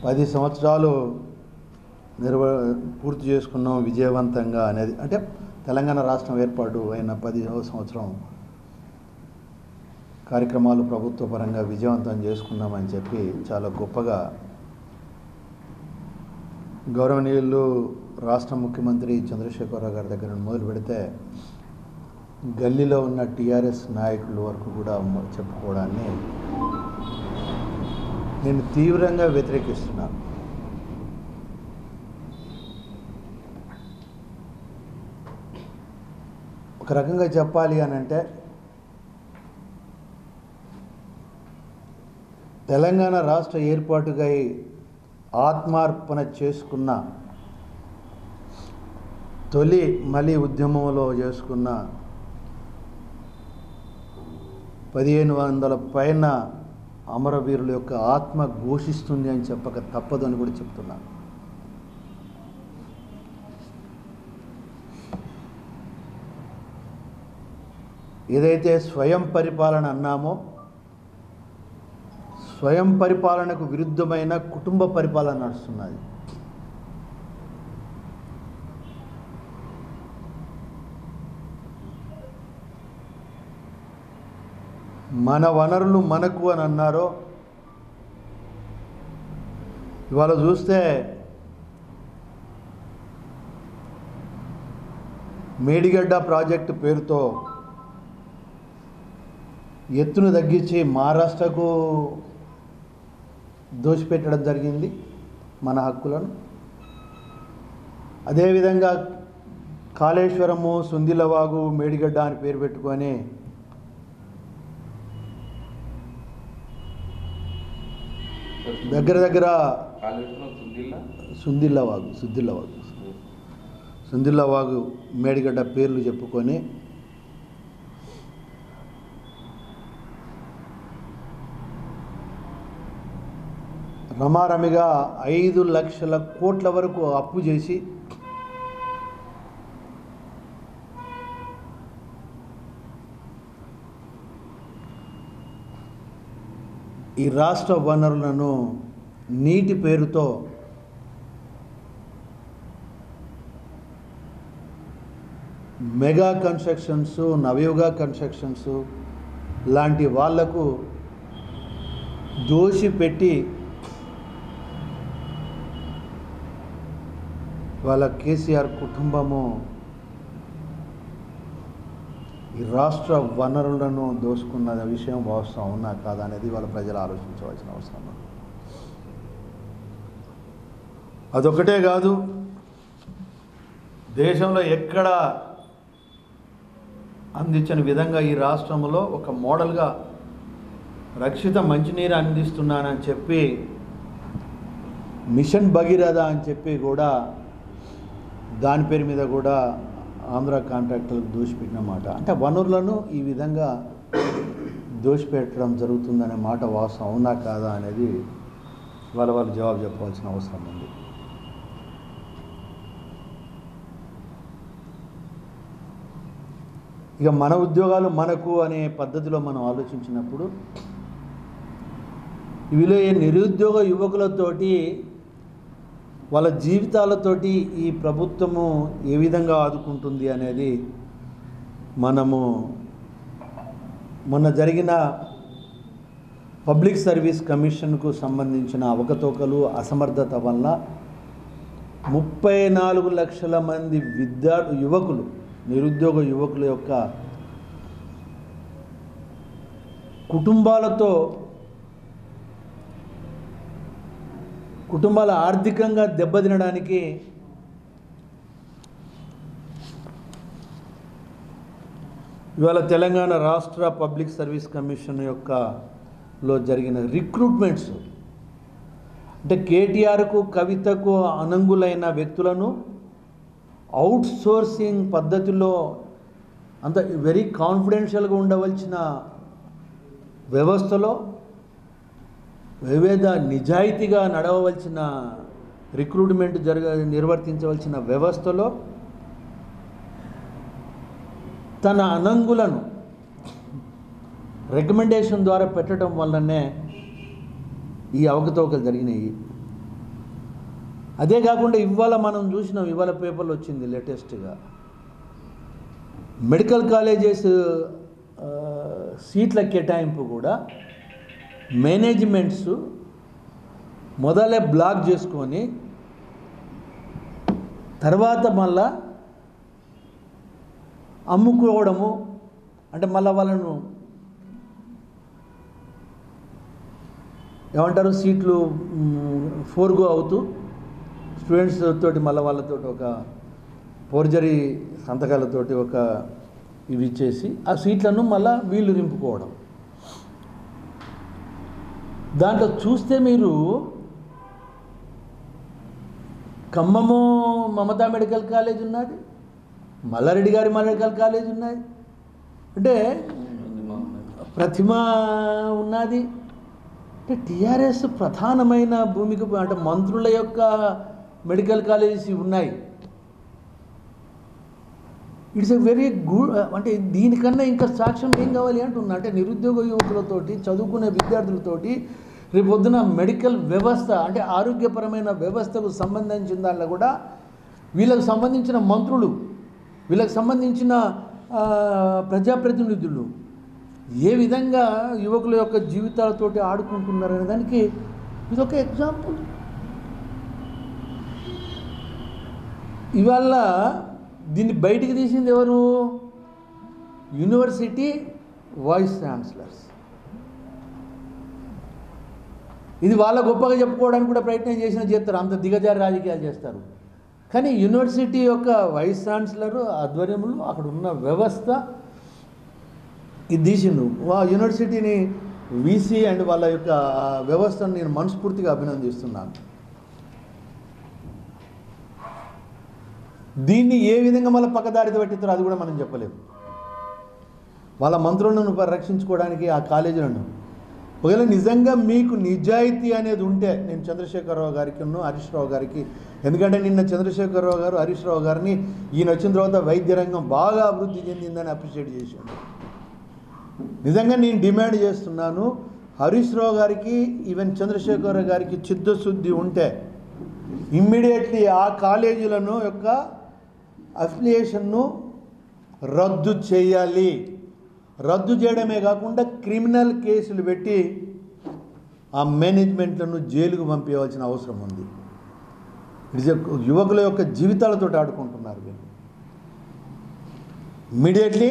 పది సంవత్సరాలు నిర్వ పూర్తి చేసుకున్నాం విజయవంతంగా అనేది అంటే తెలంగాణ రాష్ట్రం ఏర్పాటు అయిన పదిహవ సంవత్సరం కార్యక్రమాలు ప్రభుత్వ పరంగా విజయవంతం చేసుకున్నామని చెప్పి చాలా గొప్పగా గౌరవనీయులు రాష్ట్ర ముఖ్యమంత్రి చంద్రశేఖరరావు గారి దగ్గర నుండి మొదలు పెడితే గల్లీలో ఉన్న టీఆర్ఎస్ నాయకుల వరకు కూడా మ- చెప్పుకోవడాన్ని నేను తీవ్రంగా వ్యతిరేకిస్తున్నాను ఒక రకంగా చెప్పాలి అని అంటే తెలంగాణ రాష్ట్ర ఏర్పాటుగా ఆత్మార్పణ చేసుకున్న తొలి మలి ఉద్యమంలో చేసుకున్న పదిహేను వందల పైన అమరవీరుల యొక్క ఆత్మ ఘోషిస్తుంది అని చెప్పక తప్పదు అని కూడా చెప్తున్నాను ఏదైతే స్వయం పరిపాలన అన్నామో స్వయం పరిపాలనకు విరుద్ధమైన కుటుంబ పరిపాలన నడుస్తున్నది మన వనరులు మనకు అని అన్నారో ఇవాళ చూస్తే మేడిగడ్డ ప్రాజెక్టు పేరుతో ఎత్తును తగ్గించి మహారాష్ట్రకు దోషిపెట్టడం జరిగింది మన హక్కులను అదేవిధంగా కాళేశ్వరము సుందిలవాగు మేడిగడ్డ అని పేరు పెట్టుకొని దగ్గర దగ్గర కాళేశ్వరం సుందిల్లా సుందిల్లవాగు సుద్దిల్లవాగు సుందిల్లవాగు మేడిగడ్డ పేర్లు చెప్పుకొని రమారమిగా ఐదు లక్షల కోట్ల వరకు అప్పు చేసి ఈ రాష్ట్ర వనరులను నీటి పేరుతో మెగా కన్స్ట్రక్షన్స్ నవయుగ కన్స్ట్రక్షన్స్ లాంటి వాళ్లకు దోషి పెట్టి వాళ్ళ కేసీఆర్ కుటుంబము ఈ రాష్ట్ర వనరులను దోసుకున్న విషయం వాస్తవం ఉన్నా కాదా అనేది వాళ్ళ ప్రజలు ఆలోచించవలసిన అవసరం ఉంది అదొకటే కాదు దేశంలో ఎక్కడ అందించని విధంగా ఈ రాష్ట్రంలో ఒక మోడల్గా రక్షిత మంచినీరు అందిస్తున్నానని చెప్పి మిషన్ భగీరథ అని చెప్పి కూడా దాని పేరు మీద కూడా ఆంధ్ర కాంట్రాక్టర్లకు దోషిపెట్టిన మాట అంటే వనరులను ఈ విధంగా దోషిపెట్టడం జరుగుతుందనే మాట వాస్తవం అవునా కాదా అనేది వాళ్ళ వాళ్ళు జవాబు చెప్పవలసిన అవసరం ఉంది ఇక మన ఉద్యోగాలు మనకు అనే పద్ధతిలో మనం ఆలోచించినప్పుడు వీలో ఈ నిరుద్యోగ యువకులతోటి వాళ్ళ జీవితాలతోటి ఈ ప్రభుత్వము ఏ విధంగా ఆదుకుంటుంది అనేది మనము మొన్న జరిగిన పబ్లిక్ సర్వీస్ కమిషన్కు సంబంధించిన అవకతవకలు అసమర్థత వల్ల ముప్పై నాలుగు లక్షల మంది విద్యార్థి యువకులు నిరుద్యోగ యువకుల యొక్క కుటుంబాలతో కుటుంబాల ఆర్థికంగా దెబ్బతినడానికి ఇవాళ తెలంగాణ రాష్ట్ర పబ్లిక్ సర్వీస్ కమిషన్ యొక్క లో జరిగిన రిక్రూట్మెంట్స్ అంటే కేటీఆర్కు కవితకు అనంగులైన వ్యక్తులను అవుట్ సోర్సింగ్ పద్ధతిలో అంత వెరీ కాన్ఫిడెన్షియల్గా ఉండవలసిన వ్యవస్థలో వివిధ నిజాయితీగా నడవవలసిన రిక్రూట్మెంట్ జరగ నిర్వర్తించవలసిన వ్యవస్థలో తన అనంగులను రికమెండేషన్ ద్వారా పెట్టడం వల్లనే ఈ అవకతవకలు జరిగినాయి అదే కాకుండా ఇవాళ మనం చూసినాం ఇవాళ పేపర్లో వచ్చింది లేటెస్ట్గా మెడికల్ కాలేజెస్ ఆ, సీట్ల కేటాయింపు కూడా మేనేజ్మెంట్స్ మొదలే బ్లాక్ చేసుకొని తర్వాత మళ్ళా అమ్ముకోవడము అంటే మళ్ళీ వాళ్ళను ఏమంటారు సీట్లు ఫోర్గో అవుతూ స్టూడెంట్స్ తోటి మళ్ళీ వాళ్ళతో ఒక ఫోర్జరీ సంతకాలతోటి ఒక ఇవి ఇచ్చేసి ఆ సీట్లను మళ్ళా వీళ్ళు నింపుకోవడం దాంట్లో చూస్తే మీరు ఖమ్మము మమతా మెడికల్ కాలేజ్ ఉన్నది మల్లారెడ్డి గారి మెడికల్ కాలేజ్ ఉన్నది అంటే ప్రతిమ ఉన్నది అంటే టీఆర్ఎస్ ప్రధానమైన భూమిక అంటే మంత్రుల యొక్క మెడికల్ కాలేజెస్ ఉన్నాయి ఇట్స్ ఎ వెరీ గుడ్ అంటే దీనికన్నా ఇంకా సాక్ష్యం ఏం కావాలి అంటున్నా అంటే నిరుద్యోగ యువకులతోటి చదువుకునే విద్యార్థులతోటి రేపు పొద్దున మెడికల్ వ్యవస్థ అంటే ఆరోగ్యపరమైన వ్యవస్థకు సంబంధించిన దాంట్లో కూడా వీళ్ళకు సంబంధించిన మంత్రులు వీళ్ళకి సంబంధించిన ఆ, ప్రజాప్రతినిధులు ఏ విధంగా యువకుల యొక్క జీవితాలతోటి ఆడుకుంటున్నారు అనే దానికి ఇదొక ఎగ్జాంపుల్ ఇవాళ దీన్ని బయటికి తీసింది ఎవరు యూనివర్సిటీ వైస్ ఛాన్సలర్స్ ఇది వాళ్ళ గొప్పగా చెప్పుకోవడానికి కూడా ప్రయత్నం చేసినా చేస్తారు అంత దిగజారి రాజకీయాలు చేస్తారు కానీ యూనివర్సిటీ యొక్క వైస్ ఛాన్సలర్ ఆధ్వర్యంలో అక్కడ ఉన్న వ్యవస్థ ఇది తీసిండు వా యూనివర్సిటీని వీసీ అండ్ వాళ్ళ యొక్క ఆ వ్యవస్థను నేను మనస్ఫూర్తిగా అభినందిస్తున్నాను దీన్ని ఏ విధంగా మళ్ళీ పక్కదారితో పెట్టిస్తారో అది కూడా మనం చెప్పలేము వాళ్ళ మంత్రులను రక్షించుకోవడానికి ఆ కాలేజీలను ఒకవేళ నిజంగా మీకు నిజాయితీ అనేది ఉంటే నేను చంద్రశేఖరరావు గారికి ఉన్ను హరీష్ రావు గారికి ఎందుకంటే నిన్న చంద్రశేఖరరావు గారు హరీష్ రావు గారిని ఈయన వచ్చిన తర్వాత వైద్య రంగం బాగా అభివృద్ధి చెందిందని అప్రిషియేట్ చేశాడు నిజంగా నేను డిమాండ్ చేస్తున్నాను హరీష్ రావు గారికి ఈవెన్ చంద్రశేఖరరావు గారికి చిత్తశుద్ధి ఉంటే ఇమ్మీడియట్లీ ఆ కాలేజీలను యొక్క అఫిలియేషన్ను రద్దు చేయాలి రద్దు చేయడమే కాకుండా క్రిమినల్ కేసులు పెట్టి ఆ మేనేజ్మెంట్లను జైలుకు పంపించవలసిన అవసరం ఉంది ఇట్స్ యువకుల యొక్క జీవితాలతో ఆడుకుంటున్నారు వీళ్ళు ఇమ్మీడియట్లీ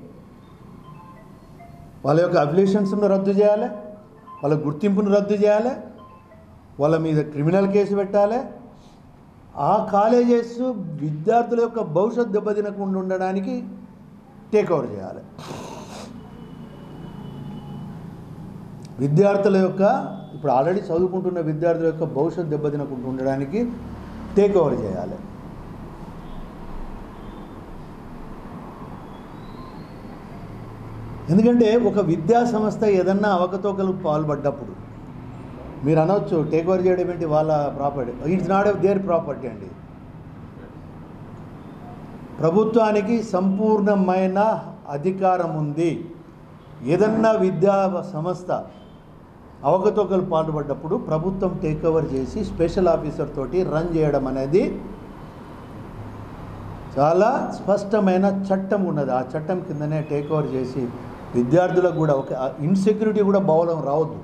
వాళ్ళ యొక్క అఫిలియేషన్స్ను రద్దు చేయాలి వాళ్ళ గుర్తింపును రద్దు చేయాలి వాళ్ళ మీద క్రిమినల్ కేసు పెట్టాలి ఆ కాలేజెస్ విద్యార్థుల యొక్క భవిష్యత్ దెబ్బతినకుండా ఉండడానికి టేక్ ఓవర్ చేయాలి విద్యార్థుల యొక్క ఇప్పుడు ఆల్రెడీ చదువుకుంటున్న విద్యార్థుల యొక్క భవిష్యత్ దెబ్బతినకుండా ఉండడానికి టేక్ ఓవర్ చేయాలి ఎందుకంటే ఒక విద్యా సంస్థ ఏదన్నా అవకతవకలు పాల్పడ్డప్పుడు మీరు అనవచ్చు టేక్ ఓవర్ చేయడం ఏంటి వాళ్ళ property it's not there property అండి ప్రభుత్వానికి సంపూర్ణమైన అధికారం ఉంది ఏదన్నా విద్యా సంస్థ అవకతవకలు పాల్పడ్డప్పుడు ప్రభుత్వం టేక్ ఓవర్ చేసి స్పెషల్ ఆఫీసర్ తోటి రన్ చేయడం అనేది చాలా స్పష్టమైన చట్టం ఉన్నది ఆ చట్టం కిందనే టేక్ ఓవర్ చేసి విద్యార్థులకు కూడా ఒక ఇన్సెక్యూరిటీ కూడా బౌలం రావద్దు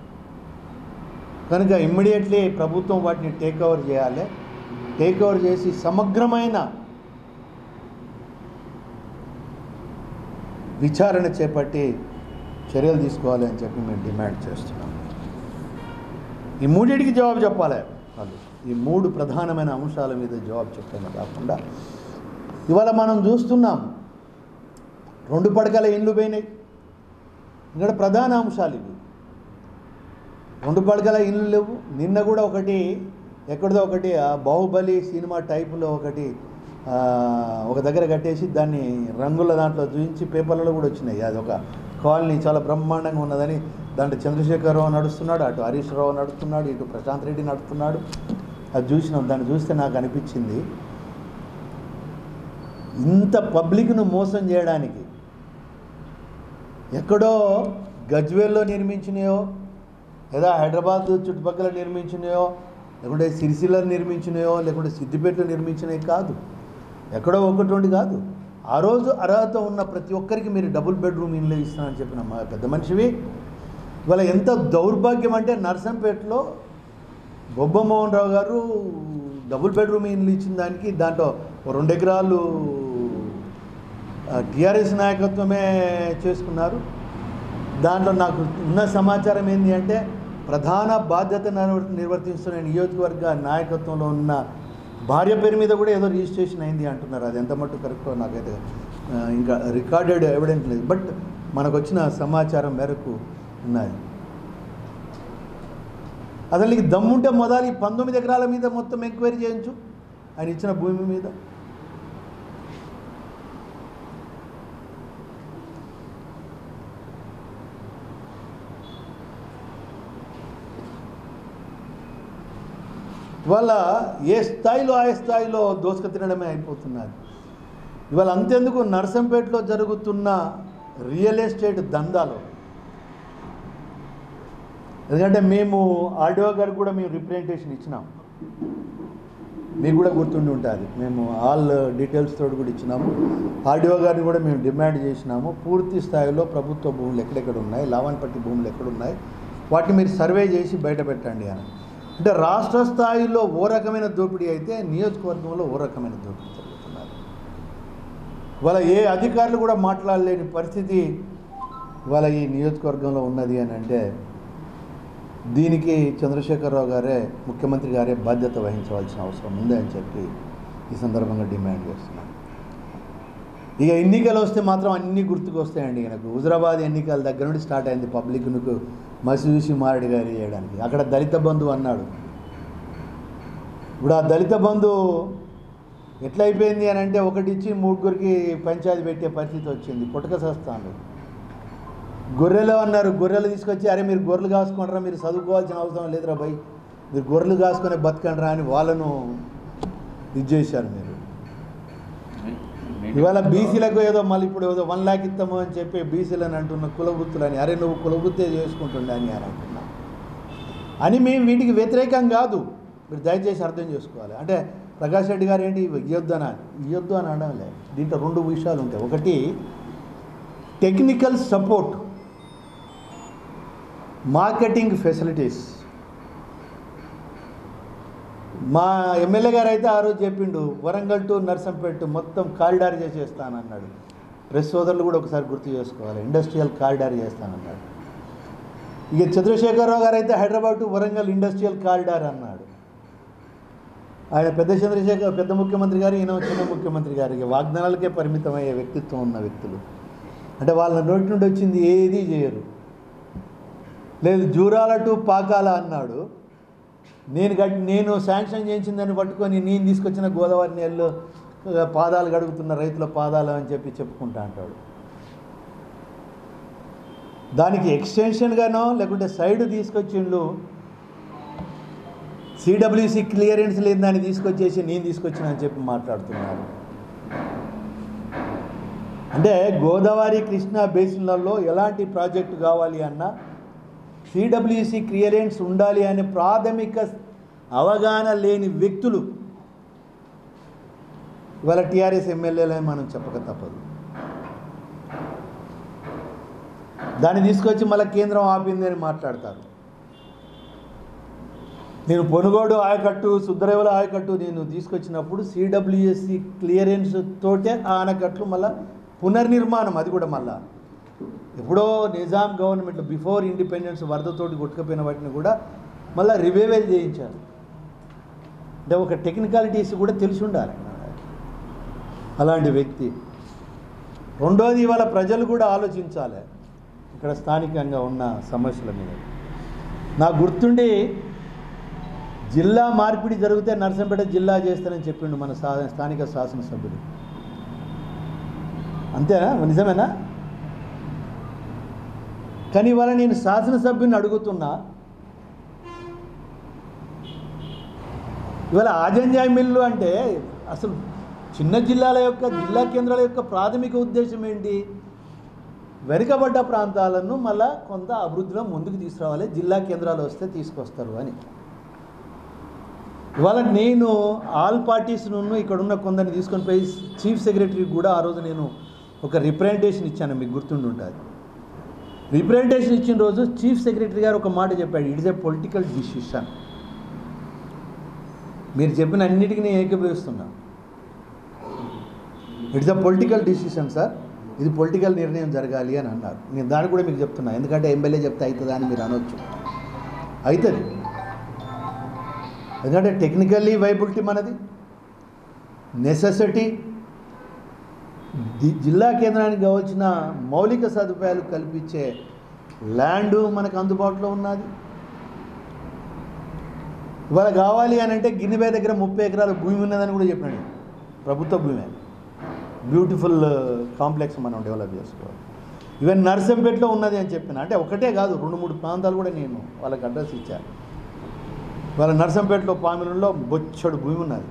కనుక ఇమ్మీడియట్లీ ప్రభుత్వం వాటిని టేక్ ఓవర్ చేయాలి టేక్ ఓవర్ చేసి సమగ్రమైన విచారణ చేపట్టి చర్యలు తీసుకోవాలి అని చెప్పి మేము డిమాండ్ చేస్తున్నాం ఈ మూడింటికి జవాబు చెప్పాలి వాళ్ళు ఈ మూడు ప్రధానమైన అంశాల మీద జవాబు చెప్పడమే కాకుండా ఇవాళ మనం చూస్తున్నాం రెండు పడకల ఇండ్లు పోయినాయి ఇక్కడ ప్రధాన అంశాలు ఇవి రెండు పడకల ఇండ్లు లేవు నిన్న కూడా ఒకటి ఎక్కడిదో ఒకటి ఆ బాహుబలి సినిమా టైపులో ఒకటి ఆ, ఒక దగ్గర కట్టేసి దాన్ని రంగుల దాంట్లో చూపించి పేపర్లలో కూడా వచ్చినాయి అది ఒక కాలనీ చాలా బ్రహ్మాండంగా ఉన్నదని దాంట్లో చంద్రశేఖరరావు నడుస్తున్నాడు అటు హరీష్ రావు నడుస్తున్నాడు ఇటు ప్రశాంత్ రెడ్డి నడుస్తున్నాడు అది చూసినాం దాన్ని చూస్తే నాకు అనిపించింది ఇంత పబ్లిక్ను మోసం చేయడానికి ఎక్కడో గజ్వేల్లో నిర్మించినాయో లేదా హైదరాబాద్ చుట్టుపక్కల నిర్మించినాయో లేకుంటే సిరిసిల్ల నిర్మించినయో లేకుంటే సిద్దిపేటలో నిర్మించినవి కాదు ఎక్కడో ఒకటి రెండు కాదు ఆ రోజు అర్హత ఉన్న ప్రతి ఒక్కరికి మీరు డబుల్ బెడ్రూమ్ ఇల్లు ఇస్తానని చెప్పిన మా పెద్ద మనిషివి ఇవాళ ఎంత దౌర్భాగ్యం అంటే నర్సంపేటలో బొబ్బ మోహన్ రావు గారు డబుల్ బెడ్రూమ్ ఇల్లు ఇచ్చిన దానికి దాంట్లో ఓ రెండు ఎకరాలు టీఆర్ఎస్ నాయకత్వమే చేసుకున్నారు దాంట్లో నాకు ఉన్న సమాచారం ఏంటి అంటే ప్రధాన బాధ్యత నిర్వ- నిర్వర్తిస్తున్న నియోజకవర్గ నాయకత్వంలో ఉన్న భార్య పేరు మీద కూడా ఏదో రిజిస్ట్రేషన్ అయింది అంటున్నారు అది ఎంత మట్టు కరెక్టో నాకైతే ఆ, ఇంకా రికార్డెడ్ ఎవిడెన్స్ లేదు బట్ మనకు వచ్చిన సమాచారం మేరకు ఉన్నది అసలు నీకు దమ్ముంటే మొదలు ఈ పంతొమ్మిది ఎకరాల మీద మొత్తం ఎంక్వైరీ చేయించు ఆయన ఇచ్చిన భూమి మీద ఇవాళ ఏ స్థాయిలో ఆ స్థాయిలో దోసుక తినడమే అయిపోతున్నది ఇవాళ అంతెందుకు నర్సంపేటలో జరుగుతున్న రియల్ ఎస్టేట్ దందాలో ఎందుకంటే మేము ఆర్డీఓ గారికి కూడా మేము రిప్రజెంటేషన్ ఇచ్చినాం మీకు కూడా గుర్తుండి ఉంటుంది మేము ఆల్ డీటెయిల్స్ తోటి కూడా ఇచ్చినాము ఆర్డీఓ గారిని కూడా మేము డిమాండ్ చేసినాము పూర్తి స్థాయిలో ప్రభుత్వ భూములు ఎక్కడెక్కడ ఉన్నాయి లావన్పట్టి భూములు ఎక్కడున్నాయి వాటిని మీరు సర్వే చేసి బయట పెట్టండి అని అంటే రాష్ట్ర స్థాయిలో ఓ రకమైన దోపిడీ అయితే నియోజకవర్గంలో ఓ రకమైన దోపిడీ జరుగుతున్నది వాళ్ళ ఏ అధికారులు కూడా మాట్లాడలేని పరిస్థితి వాళ్ళ ఈ నియోజకవర్గంలో ఉన్నది అని అంటే దీనికి చంద్రశేఖరరావు గారే ముఖ్యమంత్రి గారే బాధ్యత వహించవలసిన అవసరం ఉంది అని చెప్పి ఈ సందర్భంగా డిమాండ్ చేస్తున్నాను ఇక ఎన్నికలు వస్తే మాత్రం అన్నీ గుర్తుకు వస్తాయండి నాకు హుజరాబాద్ ఎన్నికల దగ్గర నుండి స్టార్ట్ అయింది పబ్లిక్ను మసూసి మారడి గారి చేయడానికి అక్కడ దళిత బంధు అన్నాడు ఇప్పుడు ఆ దళిత బంధు ఎట్లా అయిపోయింది అని అంటే ఒకటి ఇచ్చి ముగ్గురికి పంచాయతీ పెట్టే పరిస్థితి వచ్చింది పుట్టక సస్తాను గొర్రెలు అన్నారు గొర్రెలు తీసుకొచ్చి అరే మీరు గొర్రెలు కాసుకుంటారా మీరు చదువుకోవాల్సిన అవసరం లేదురా భయ్ మీరు గొర్రెలు కాసుకొని బతకండిరా అని వాళ్ళను ఇది చేశారు మీరు ఇవాళ బీసీలకు ఏదో మళ్ళీ ఇప్పుడు ఏదో వన్ ల్యాక్ ఇస్తాము అని చెప్పి బీసీలని అంటున్న కులవృత్తులని అరే నువ్వు కులవృత్తే చేసుకుంటుండే అని అని అంటున్నా అని మేము వీటికి వ్యతిరేకం కాదు మీరు దయచేసి అర్థం చేసుకోవాలి అంటే ప్రకాష్ రెడ్డి గారు ఏంటి ఇవ్వద్దు అని ఇవ్వద్దు అని అనడంలే దీంట్లో రెండు విషయాలు ఉంటాయి ఒకటి టెక్నికల్ సపోర్ట్ మార్కెటింగ్ ఫెసిలిటీస్ మా ఎమ్మెల్యే గారు అయితే ఆ రోజు చెప్పిండు వరంగల్ టు నర్సంపేట మొత్తం కారిడార్ చేసేస్తానన్నాడు ప్రెస్ సోదరులు కూడా ఒకసారి గుర్తు చేసుకోవాలి ఇండస్ట్రియల్ కారిడార్ చేస్తానన్నాడు ఇక చంద్రశేఖరరావు గారు అయితే Hyderabad to Warangal industrial corridor అన్నాడు ఆయన పెద్ద చంద్రశేఖర్ పెద్ద ముఖ్యమంత్రి గారు ఈయన చిన్న ముఖ్యమంత్రి గారు ఇక వాగ్దానాలకే పరిమితమయ్యే వ్యక్తిత్వం ఉన్న వ్యక్తులు అంటే వాళ్ళ నోటి నుండి వచ్చింది ఏదీ చేయరు లేదు జూరాల టు పాకాల అన్నాడు నేను గట్ నేను శాంక్షన్ చేయించిందని పట్టుకొని నేను తీసుకొచ్చిన గోదావరి నీళ్ళు ఆ, పాదాలు గడుగుతున్న రైతుల పాదాలు అని చెప్పి చెప్పుకుంటా అంటాడు దానికి ఎక్స్టెన్షన్గానో లేకుంటే సైడ్ తీసుకొచ్చిండు సిడబ్ల్యూసి క్లియరెన్స్ లేని దాన్ని తీసుకొచ్చేసి నేను తీసుకొచ్చిన అని చెప్పి మాట్లాడుతున్నారు అంటే గోదావరి కృష్ణా బేసిన్లలో ఎలాంటి ప్రాజెక్టు కావాలి అన్నా సిడబ్ల్యూసి క్లియరెన్స్ ఉండాలి అనే ప్రాథమిక అవగాహన లేని వ్యక్తులు ఇవాళ టీఆర్ఎస్ ఎమ్మెల్యేలని మనం చెప్పక తప్పదు దాన్ని తీసుకొచ్చి మళ్ళీ కేంద్రం ఆపింది అని మాట్లాడతారు నేను పొనుగోడు ఆయకట్టు సుద్దరేవుల ఆయకట్టు నేను తీసుకొచ్చినప్పుడు సిడబ్ల్యూఎస్సి క్లియరెన్స్ తోటే ఆ ఆనకట్లు మళ్ళీ పునర్నిర్మాణం అది కూడా మళ్ళా ఎప్పుడో నిజాం గవర్నమెంట్ బిఫోర్ ఇండిపెండెన్స్ వరదతోటి కొట్టుకుపోయిన వాటిని కూడా మళ్ళీ రివైవల్ చేయించారు అంటే ఒక టెక్నికాలిటీస్ కూడా తెలిసి ఉండాలి అలాంటి వ్యక్తి రెండోది ఇవాళ ప్రజలు కూడా ఆలోచించాలి ఇక్కడ స్థానికంగా ఉన్న సమస్యల మీద నాకు గుర్తుండి జిల్లా మార్పిడి జరిగితే నర్సంపేట జిల్లా చేస్తానని చెప్పిండు మన సా స్థానిక శాసనసభ్యుడు అంతేనా నిజమేనా కానీ ఇవాళ నేను శాసనసభ్యుని అడుగుతున్నా ఇవాళ ఆజంజాయ్ మిల్లు అంటే అసలు చిన్న జిల్లాల యొక్క జిల్లా కేంద్రాల యొక్క ప్రాథమిక ఉద్దేశం ఏంటి వెనుకబడ్డ ప్రాంతాలను మళ్ళా కొంత అభివృద్ధిలో ముందుకు తీసుకురావాలి జిల్లా కేంద్రాలు వస్తే తీసుకొస్తారు అని ఇవాళ నేను ఆల్ పార్టీస్ నుండి ఇక్కడ ఉన్న కొందరిని తీసుకొని పోయి చీఫ్ సెక్రటరీకి కూడా ఆ రోజు నేను ఒక రిప్రజెంటేషన్ ఇచ్చాను మీకు గుర్తుండి ఉంటుంది రిప్రజెంటేషన్ ఇచ్చిన రోజు చీఫ్ సెక్రటరీ గారు ఒక మాట చెప్పాడు it is a political decision మీరు చెప్పిన అన్నిటికీ నేను ఏకీభవిస్తున్నా it's a political decision sir ఇది పొలిటికల్ నిర్ణయం జరగాలి అని అన్నారు నేను దాన్ని కూడా మీకు చెప్తున్నా ఎందుకంటే ఎమ్మెల్యే చెప్తే అవుతుందా అని మీరు అనొచ్చు అవుతుంది ఎందుకంటే టెక్నికల్లీ వైబిలిటీ మనది నెసెసిటీ జిల్లా కేంద్రానికి కావాల్సిన మౌలిక సదుపాయాలు కల్పించే ల్యాండ్ మనకు అందుబాటులో ఉన్నది ఇవాళ కావాలి అని అంటే గిన్నెబే దగ్గర ముప్పై ఎకరాల భూమి ఉన్నదని కూడా చెప్పినాడు నేను. ప్రభుత్వ భూమి బ్యూటిఫుల్ కాంప్లెక్స్ మనం డెవలప్ చేసుకోవాలి ఈవెన్ నర్సంపేటలో ఉన్నది అని చెప్పిన అంటే ఒకటే కాదు రెండు మూడు ప్రాంతాలు కూడా నేను వాళ్ళకి అడ్రస్ ఇచ్చాను వాళ్ళ నర్సంపేటలో పామిలంలో బొచ్చడు భూమి ఉన్నది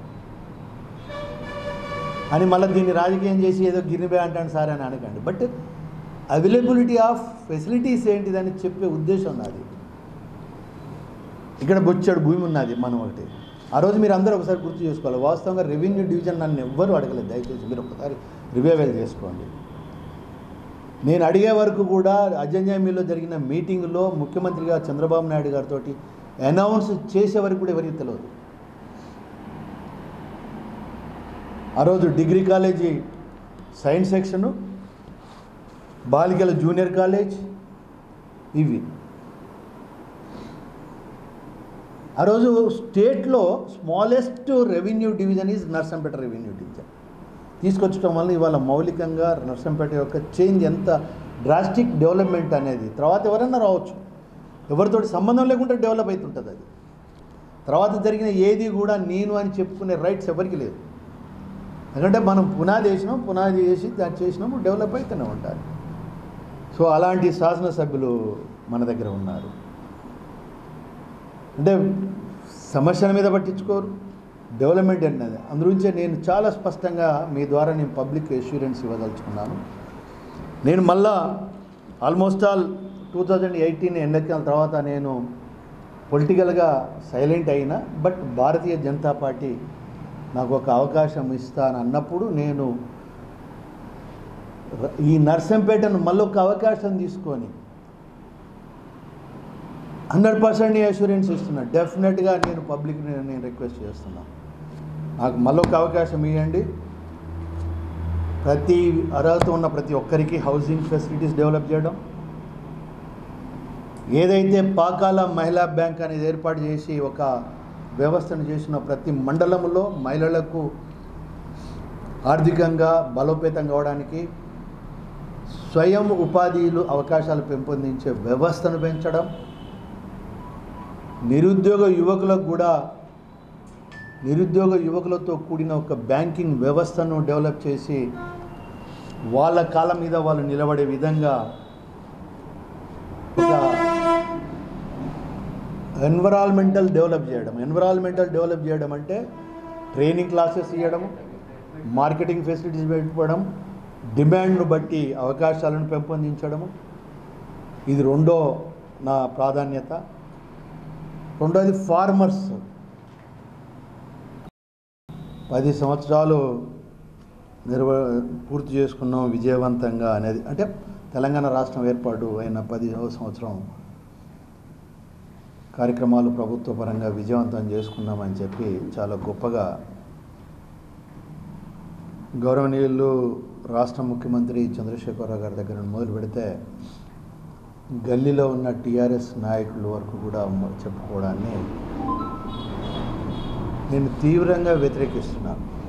అని మళ్ళీ దీన్ని రాజకీయం చేసి ఏదో గిరిబే అంటాను సార్ అని అనకండి బట్ అవైలబిలిటీ ఆఫ్ ఫెసిలిటీస్ ఏంటిదని చెప్పే ఉద్దేశం నాది ఇక్కడ బొచ్చాడు భూమి ఉన్నది మనం ఒకటి ఆ రోజు మీరు అందరూ ఒకసారి గుర్తు చేసుకోవాలి వాస్తవంగా రెవెన్యూ డివిజన్ నన్ను ఎవ్వరూ అడగలేదు దయచేసి మీరు ఒకసారి రివైవల్ చేసుకోండి నేను అడిగే వరకు కూడా అజంజామీలో జరిగిన మీటింగ్లో ముఖ్యమంత్రిగా చంద్రబాబు నాయుడు గారితో అనౌన్స్ చేసే వరకు కూడా ఎవరికి తెలియదు ఆ రోజు డిగ్రీ కాలేజీ సైన్స్ సెక్షను బాలికల జూనియర్ కాలేజ్ ఇవి ఆ రోజు స్టేట్లో smallest revenue division is Narsampet revenue division తీసుకొచ్చడం వల్ల ఇవాళ మౌలికంగా నర్సంపేట యొక్క చేంజ్ ఎంత డ్రాస్టిక్ డెవలప్మెంట్ అనేది తర్వాత ఎవరన్నా రావచ్చు ఎవరితోటి సంబంధం లేకుండా డెవలప్ అవుతుంటుంది అది తర్వాత జరిగిన ఏది కూడా నేను అని చెప్పుకునే రైట్స్ ఎవరికి లేదు ఎందుకంటే మనం పునాది వేసినాం పునాది వేసి దాన్ని చేసినాము డెవలప్ అవుతూనే ఉంటారు సో అలాంటి శాసనసభ్యులు మన దగ్గర ఉన్నారు అంటే సమస్యల మీద పట్టించుకోరు డెవలప్మెంట్ అన్నది అందుగురించే నేను చాలా స్పష్టంగా మీ ద్వారా నేను పబ్లిక్ ఎష్యూరెన్స్ ఇవ్వదలుచుకున్నాను నేను మళ్ళా almost all two thousand eighteen ఎన్నికల తర్వాత నేను పొలిటికల్గా సైలెంట్ అయినా బట్ భారతీయ జనతా పార్టీ నాకు ఒక అవకాశం ఇస్తాను అన్నప్పుడు నేను ర- ఈ నర్సంపేటను మళ్ళీ ఒక అవకాశం తీసుకొని హండ్రెడ్ పర్సెంట్ అష్యూరెన్స్ ఇస్తున్నా డెఫినెట్గా నేను పబ్లిక్ నేను రిక్వెస్ట్ చేస్తున్నా నాకు మళ్ళీ ఒక అవకాశం ఇవ్వండి ప్రతి అర్హత ఉన్న ప్రతి ఒక్కరికి హౌసింగ్ ఫెసిలిటీస్ డెవలప్ చేయడం ఏదైతే పాకాల మహిళా బ్యాంక్ అనేది ఏర్పాటు చేసి ఒక వ్యవస్థను చేసిన ప్రతి మండలంలో మహిళలకు ఆర్థికంగా బలోపేతం కావడానికి స్వయం ఉపాధిలు అవకాశాలు పెంపొందించే వ్యవస్థను పెంచడం నిరుద్యోగ యువకులకు కూడా నిరుద్యోగ యువకులతో కూడిన ఒక బ్యాంకింగ్ వ్యవస్థను డెవలప్ చేసి వాళ్ళ కాళ్ళ మీద వాళ్ళు నిలబడే విధంగా ఒక ఎన్విరాన్మెంటల్ డెవలప్ చేయడం ఎన్విరాన్మెంటల్ డెవలప్ చేయడం అంటే ట్రైనింగ్ క్లాసెస్ ఇవ్వడం మార్కెటింగ్ ఫెసిలిటీస్ పెట్టుకోవడం డిమాండ్ను బట్టి అవకాశాలను పెంపొందించడము ఇది రెండో నా ప్రాధాన్యత రెండోది ఫార్మర్స్ పది సంవత్సరాలు నిర్వ పూర్తి చేసుకున్నాం విజయవంతంగా అనేది అంటే తెలంగాణ రాష్ట్రం ఏర్పాటు అయిన పది సంవత్సరం కార్యక్రమాలు ప్రభుత్వ పరంగా విజయవంతం చేసుకున్నామని చెప్పి చాలా గొప్పగా గౌరవనీయులు రాష్ట్ర ముఖ్యమంత్రి చంద్రశేఖరరావు గారి దగ్గర నుండి మొదలు పెడితే గల్లీలో ఉన్న టీఆర్ఎస్ నాయకుల వరకు కూడా మ- చెప్పుకోవడాన్ని నేను తీవ్రంగా వ్యతిరేకిస్తున్నాను